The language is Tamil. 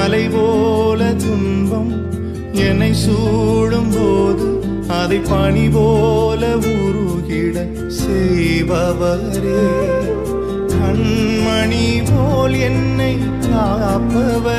மலை போல துன்பம் என்னை சூழும் போது அதை பனி போல உருகிட செய்பவரே கண்மணி போல் என்னை காப்பவர்